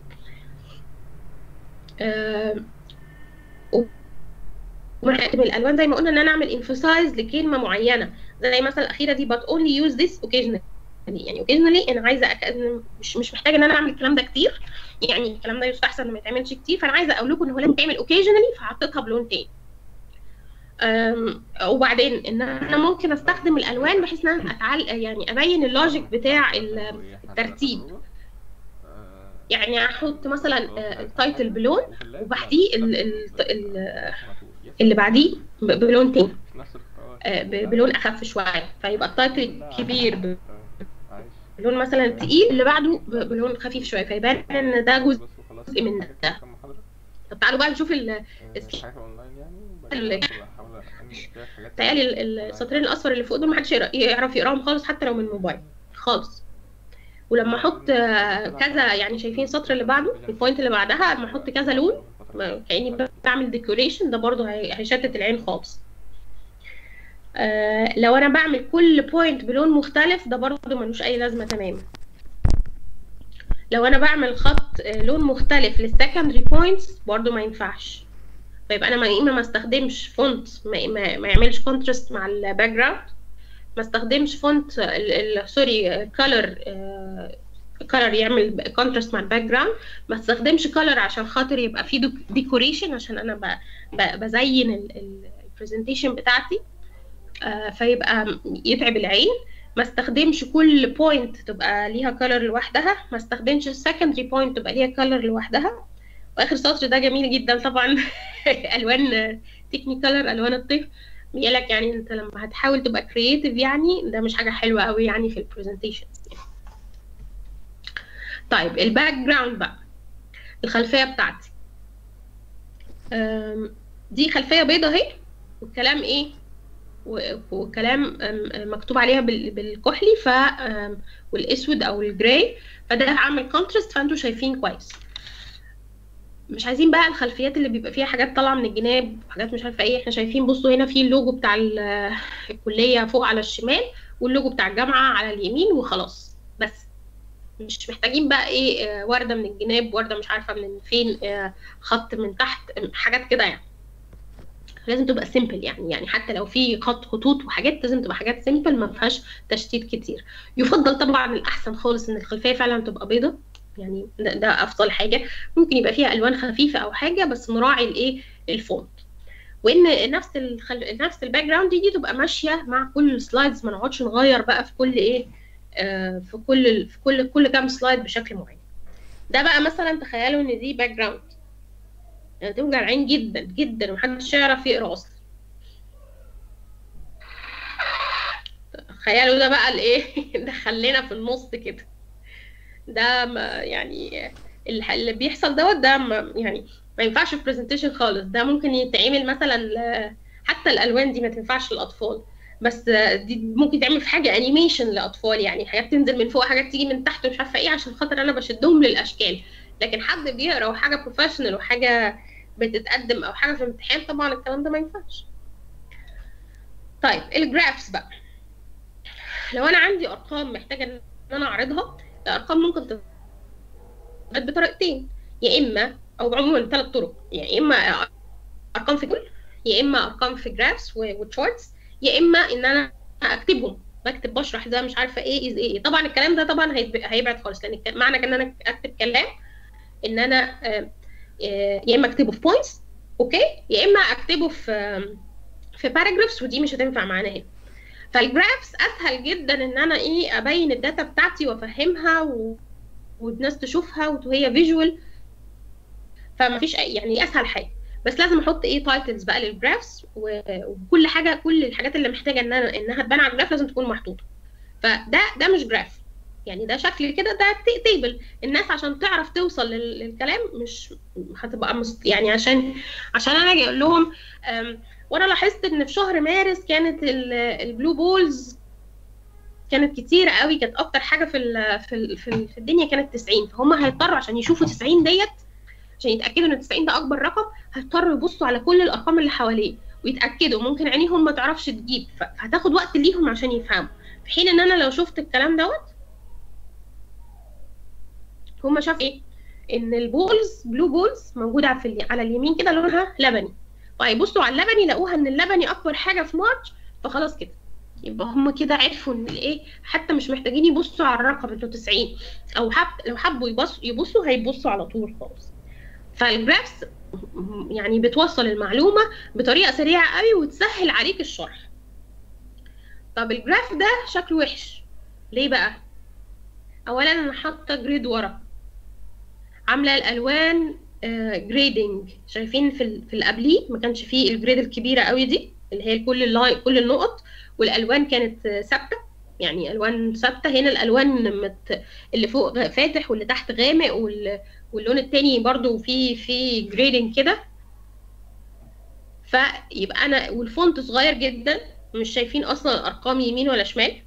آم، ومحتاج من الالوان زي ما قلنا ان انا اعمل انفسايز لكلمه معينه زي مثلا الاخيره دي but only use this occasionally يعني occasionally انا عايزه أك... أنا مش مش محتاجه ان انا اعمل الكلام ده كتير يعني الكلام ده يستحسن ما يتعملش كتير فانا عايزه اقول لكم ان هو لازم يتعمل occasionally فحطيتها بلون تاني أم، وبعدين ان انا ممكن استخدم الالوان بحيث ان انا اتعل... يعني ابين اللوجيك بتاع ال- الترتيب يعني احط مثلا آه، التايتل بلون وبعديه ال- ال- ال- اللي بعديه ب- بلون تاني آه، ب- بلون اخف شويه فيبقى التايتل كبير ب- بلون مثلا تقيل اللي بعده ب- بلون خفيف شويه فيبان ان ده جزء من ده طب تعالوا بقى نشوف ال- ال- تهيألي ال- السطرين الاصفر اللي فوق دول محدش يقرا- يعرف يقراهم خالص حتى لو من الموبايل خالص ولما احط آه، كذا يعني شايفين السطر اللي بعده البوينت اللي بعدها لما احط كذا لون ما- كاني بعمل ديكوريشن ده برضه هي- هيشتت العين خالص آه لو انا بعمل كل بوينت بلون مختلف ده برضه ملوش اي لازمه تماما لو انا بعمل خط آه، لون مختلف للسكندري بوينتس برضه ما ينفعش فيبقى انا ما اما ما استخدمش فونت ما, ما, ما يعملش كونتراست مع الباك جراوند ما استخدمش فونت ال- ال- سوري كلر كلر يعمل كونتراست مع الباك جراوند ما استخدمش كلر عشان خاطر يبقى فيه ديكوريشن عشان انا ب- ب- بزين البرزنتيشن بتاعتي آه، فيبقى يتعب العين ما استخدمش كل بوينت تبقى ليها كلر لوحدها ما استخدمش السكندري بوينت تبقى ليها كلر لوحدها واخر سطر ده جميل جدا طبعا الوان تكني كلر الوان الطيف بيقولك يعني انت لما هتحاول تبقى كرييتيف يعني ده مش حاجه حلوه قوي يعني في البرزنتيشن طيب الباك جراوند بقى الخلفيه بتاعتي دي خلفيه بيضه اهي والكلام ايه وكلام مكتوب عليها بالكحلي ف والاسود او الجراي فده عامل كونتراست فانتوا شايفين كويس مش عايزين بقى الخلفيات اللي بيبقى فيها حاجات طالعه من الجناب وحاجات مش عارفه ايه احنا شايفين بصوا هنا في اللوجو بتاع الكليه فوق على الشمال واللوجو بتاع الجامعه على اليمين وخلاص بس مش محتاجين بقى ايه ورده من الجناب ورده مش عارفه من فين خط من تحت حاجات كده يعني لازم تبقى سيمبل يعني يعني حتى لو في خط خطوط وحاجات لازم تبقى حاجات سيمبل ما فيهاش تشتيت كتير يفضل طبعا الاحسن خالص ان الخلفيه فعلا تبقى بيضه يعني ده, ده افضل حاجه ممكن يبقى فيها الوان خفيفه او حاجه بس نراعي الايه الفونت وان نفس الخل... نفس الباك جراوند دي, دي تبقى ماشيه مع كل السلايدز ما نقعدش نغير بقى في كل ايه آه في كل في كل كل كام سلايد بشكل معين ده بقى مثلا تخيلوا ان دي باك جراوند يعني توجع العين جدا جدا ومحدش يعرف يقرا اصلا تخيلوا ده بقى الايه ده خلينا في النص كده ده ما يعني اللي بيحصل دوت ده ما يعني ما ينفعش في برزنتيشن خالص ده ممكن يتعمل مثلا حتى الالوان دي ما تنفعش للاطفال بس دي ممكن تعمل في حاجه انيميشن لاطفال يعني حاجات تنزل من فوق حاجات تيجي من تحت ومش عارفه ايه عشان خاطر انا بشدهم للاشكال لكن حد بيقرا وحاجه بروفيشنال وحاجه بتتقدم او حاجه في امتحان طبعا الكلام ده ما ينفعش طيب الجرافس بقى لو انا عندي ارقام محتاجه ان انا اعرضها الارقام ممكن تتعرض بطريقتين يا اما او عموما ثلاث طرق يا اما ارقام في كل يا اما ارقام في جرافس وتشارتس يا اما ان انا اكتبهم بكتب بشرح ده مش عارفه ايه از ايه طبعا الكلام ده طبعا هيبعد خالص لان معنى ان انا اكتب كلام ان انا يا اما اكتبه في بوينتس اوكي يا اما اكتبه في في باراجرافز ودي مش هتنفع معانا هنا فالجرافس اسهل جدا ان انا ايه ابين الداتا بتاعتي وافهمها و... والناس تشوفها وهي فيجوال فما فيش أي يعني اسهل حاجه بس لازم احط ايه تايتلز بقى للجرافس وكل حاجه كل الحاجات اللي محتاجه ان انا انها تبان على الجراف لازم تكون محطوطه فده ده مش جراف يعني ده شكل كده ده تيبل الناس عشان تعرف توصل للكلام مش هتبقى مست... يعني عشان عشان انا اجي اقول لهم وانا لاحظت ان في شهر مارس كانت البلو بولز كانت كتيرة قوي كانت اكتر حاجه في ال في ال في, ال في الدنيا كانت 90 فهم هيضطروا عشان يشوفوا 90 ديت عشان يتاكدوا ان 90 ده اكبر رقم هيضطروا يبصوا على كل الارقام اللي حواليه ويتاكدوا ممكن عينيهم ما تعرفش تجيب فهتاخد وقت ليهم عشان يفهموا في حين ان انا لو شفت الكلام دوت هما شافوا ايه ان البولز بلو بولز موجوده في على اليمين كده لونها لبني فيبصوا على اللبني لقوها ان اللبني اكبر حاجه في مارش فخلاص كده يبقى هم كده عرفوا ان الايه حتى مش محتاجين يبصوا على الرقم انه 90 او حب لو حبوا يبصوا يبصوا هيبصوا على طول خالص فالجرافس يعني بتوصل المعلومه بطريقه سريعه قوي وتسهل عليك الشرح طب الجراف ده شكله وحش ليه بقى اولا انا حاطه جريد ورا عامله الالوان جريدنج شايفين في في القبليه ما كانش فيه الجريد الكبيره قوي دي اللي هي كل اللاي كل النقط والالوان كانت ثابته يعني الوان ثابته هنا الالوان مت... اللي فوق فاتح واللي تحت غامق وال... واللون التاني برضو في في جريدنج كده فيبقى انا والفونت صغير جدا مش شايفين اصلا الارقام يمين ولا شمال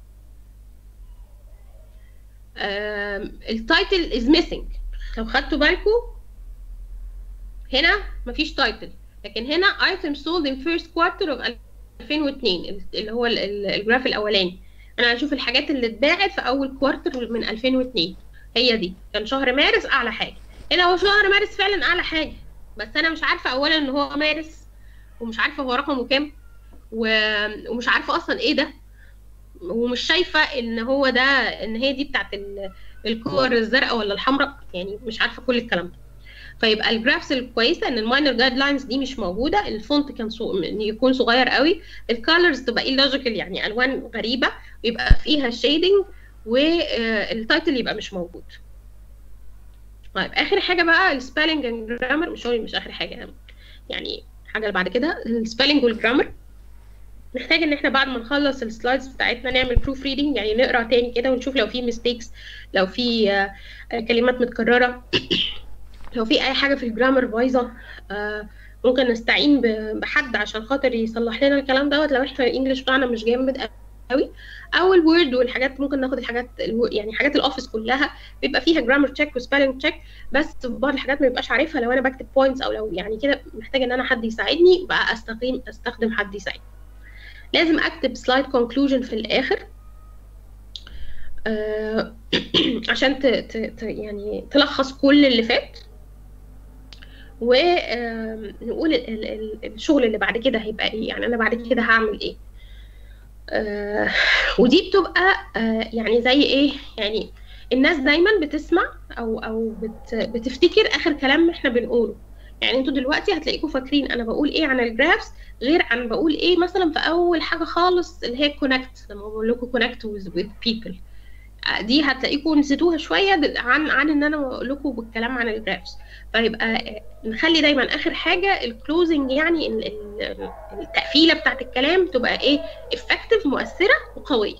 التايتل از ميسنج لو خدتوا بالكم هنا مفيش تايتل لكن هنا item sold in first quarter of 2002 اللي هو الجراف الاولاني انا هشوف الحاجات اللي اتباعت في اول كوارتر من 2002 هي دي كان شهر مارس اعلى حاجه هنا هو شهر مارس فعلا اعلى حاجه بس انا مش عارفه اولا ان هو مارس ومش عارفه هو رقمه كام ومش عارفه اصلا ايه ده ومش شايفه ان هو ده ان هي دي بتاعت الكور الزرقاء ولا الحمراء يعني مش عارفه كل الكلام ده فيبقى الجرافس الكويسه ان الماينر جايد لاينز دي مش موجوده الفونت كان سو... يكون صغير قوي الكالرز تبقى illogical يعني الوان غريبه ويبقى فيها شيدنج والتايتل يبقى مش موجود طيب اخر حاجه بقى السبيلنج اند جرامر مش هو مش اخر حاجه يعني الحاجه اللي بعد كده السبيلنج والجرامر محتاج ان احنا بعد ما نخلص السلايدز بتاعتنا نعمل بروف ريدنج يعني نقرا تاني كده ونشوف لو في ميستيكس لو في آه، كلمات متكرره لو في اي حاجه في الجرامر بايظه آه، ممكن نستعين ب- بحد عشان خاطر يصلح لنا الكلام دوت لو احنا الانجليش بتاعنا مش جامد قوي او الوورد والحاجات ممكن ناخد الحاجات الو- يعني حاجات الاوفيس كلها بيبقى فيها جرامر تشيك وسبيلنج تشيك بس في بعض الحاجات ما بيبقاش عارفها لو انا بكتب بوينتس او لو يعني كده محتاجه ان انا حد يساعدني بقى استخدم استخدم حد يساعدني لازم اكتب سلايد كونكلوجن في الاخر آه، عشان ت... ت... ت... يعني تلخص كل اللي فات ونقول ال... ال... ال- الشغل اللي بعد كده هيبقى ايه يعني انا بعد كده هعمل ايه آه، ودي بتبقى آه، يعني زي ايه يعني الناس دايما بتسمع او او بت... بتفتكر اخر كلام احنا بنقوله يعني انتوا دلوقتي هتلاقيكم فاكرين انا بقول ايه عن الجرافس غير عن بقول ايه مثلا في اول حاجه خالص اللي هي كونكت لما بقول لكم كونكت with people آه، دي هتلاقيكم نسيتوها شويه د- عن عن ان انا بقول لكم بالكلام عن الجرافس فيبقى آه، نخلي دايما اخر حاجه الكلوزنج يعني ال- ال- التقفيله بتاعت الكلام تبقى ايه افكتيف مؤثره وقويه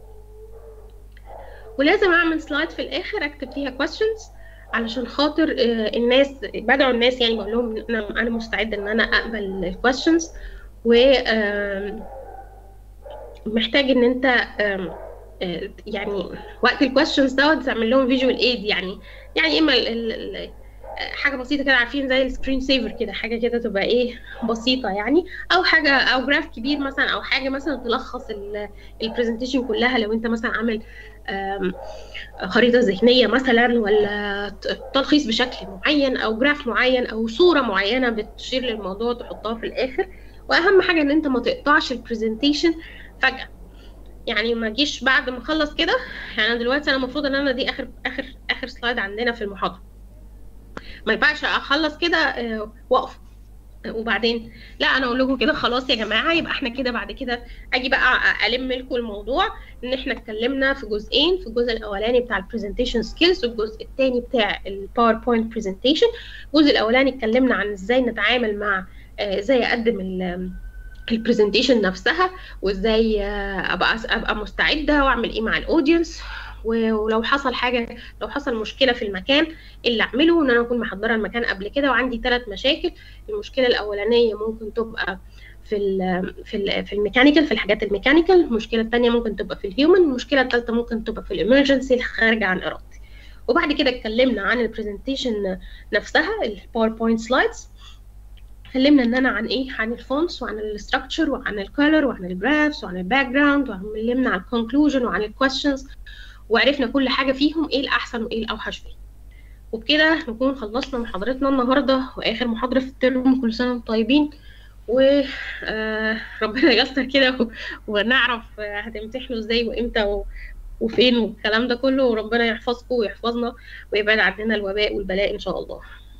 ولازم اعمل سلايد في الاخر اكتب فيها questions علشان خاطر آه، الناس بدعو الناس يعني بقول لهم إن انا انا مستعده ان انا اقبل الكويشنز و آم، محتاج ان انت آم، آه، يعني وقت الكويشنز دوت تعمل لهم فيجوال ايد يعني يعني اما ال- ال- ال- حاجه بسيطه كده عارفين زي السكرين سيفر كده حاجه كده تبقى ايه بسيطه يعني او حاجه او جراف كبير مثلا او حاجه مثلا تلخص البرزنتيشن كلها لو انت مثلا عامل آم، خريطه ذهنيه مثلا ولا ت- تلخيص بشكل معين او جراف معين او صوره معينه بتشير للموضوع تحطها في الاخر واهم حاجه ان انت ما تقطعش البرزنتيشن فجاه يعني ما جيش بعد ما اخلص كده يعني انا دلوقتي انا المفروض ان انا دي اخر اخر اخر سلايد عندنا في المحاضره ما ينفعش اخلص كده آه، واقف وبعدين لا انا اقول لكم كده خلاص يا جماعه يبقى احنا كده بعد كده اجي بقى الم لكم الموضوع ان احنا اتكلمنا في جزئين في الجزء الاولاني بتاع البرزنتيشن سكيلز والجزء الثاني بتاع الباوربوينت برزنتيشن الجزء الاولاني اتكلمنا عن ازاي نتعامل مع آه، ازاي اقدم ال- البرزنتيشن نفسها وازاي آه، ابقى ابقى مستعده واعمل ايه مع الاودينس ولو حصل حاجه لو حصل مشكله في المكان إيه اللي اعمله ان انا اكون محضره المكان قبل كده وعندي ثلاث مشاكل المشكله الاولانيه ممكن تبقى في ال في ال في الميكانيكال في الحاجات الميكانيكال المشكله الثانيه ممكن تبقى في الهيومن المشكله الثالثه ممكن تبقى في الامرجنسي الخارجه عن ارادتي وبعد كده اتكلمنا عن البرزنتيشن نفسها الباوربوينت سلايدز اتكلمنا ان انا عن ايه عن الفونتس وعن الاستراكشر وعن الكولر وعن الجرافس وعن الباك جراوند واتكلمنا عن الكونكلوجن وعن الكويشنز وعرفنا كل حاجه فيهم ايه الاحسن وايه الاوحش فيهم وبكده نكون خلصنا محاضرتنا النهارده واخر محاضره في الترم كل سنه وانتم طيبين وربنا ييسر كده و- ونعرف آه، هتمتحنوا ازاي وامتى و- وفين والكلام ده كله وربنا يحفظكم ويحفظنا ويبعد عننا الوباء والبلاء ان شاء الله